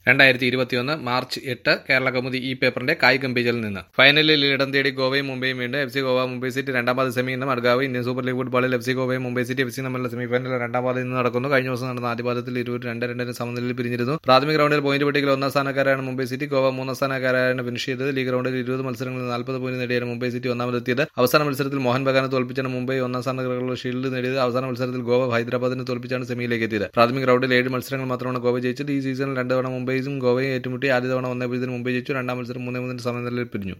രണ്ടായിരത്തി ഇരുപത്തിയൊന്ന് മാർച്ച് എട്ട് കേരള കൗമുദി ഈ പേപ്പറിന്റെ കായികം പേജിൽ നിന്ന് ഫൈനലിൽ ഇടം തേടി ഗോവയും മുംബൈയും വീണ്ടും F C Goa Mumbai city രണ്ടാം പാത സെമി ഇന്ന് മഡ്ഗാവ് ഇന്ത്യൻ സൂപ്പർ ലീഗ് ഫുട്ബോളിൽ എഫ് സി ഗോവയും മുംബൈ സിറ്റി എഫ് സി തമ്മിലുള്ള സെമിഫൈനൽ രണ്ടാം പാത ഇന്ന് നടക്കുന്നു കഴിഞ്ഞ ദിവസം നടന്ന ആദ്യ പാദത്തിൽ ഇരുവർ രണ്ട് രണ്ടിന് സമനിലയിൽ പിരിഞ്ഞിരുന്നു പ്രാഥമിക റൗണ്ടിൽ പോയിന്റ് പട്ടികയിൽ ഒന്നാം സ്ഥാനക്കാരാണ് മുംബൈ സിറ്റി ഗോവ മൂന്നാം സ്ഥാനക്കാരാണ് ഫിനിഷ് ചെയ്തത് ലീഗ് റൗണ്ടിൽ ഇരുപത് മത്സരങ്ങളിൽ നാൽപ്പത് പോയിന്റ് നേടിയാണ് മുംബൈ സിറ്റി ഒന്നാമതെത്തിയത് അവസാന മത്സരത്തിൽ മോഹൻ ബഗാനെ തോൽപ്പിച്ചാണ് മുംബൈ ഒന്നാം സ്ഥാനക്കാരുടെ ഷീൽഡ് നേടിയത് അവസാന മത്സരത്തിൽ ഗോവ ഹൈദരാബാദിനെ തോൽപ്പിച്ചാണ് സെമിയിലേക്ക് എത്തിയത് പ്രാഥമിക റൗണ്ടിൽ ഏഴ് മത്സരങ്ങൾ മാത്രമാണ് ഗോവ ജയിച്ചത് ഈ സീസണിൽ രണ്ട് തവണ മുംബൈയും ഗോവയും ഏറ്റുമുട്ടി ആദ്യ തവണ ഒന്നേ പൂജ്യത്തിന് മുംബൈ ജയിച്ചു രണ്ടാം മത്സരം മൂന്നേ മൂന്നിന് സമനിലയിൽ പിരിഞ്ഞു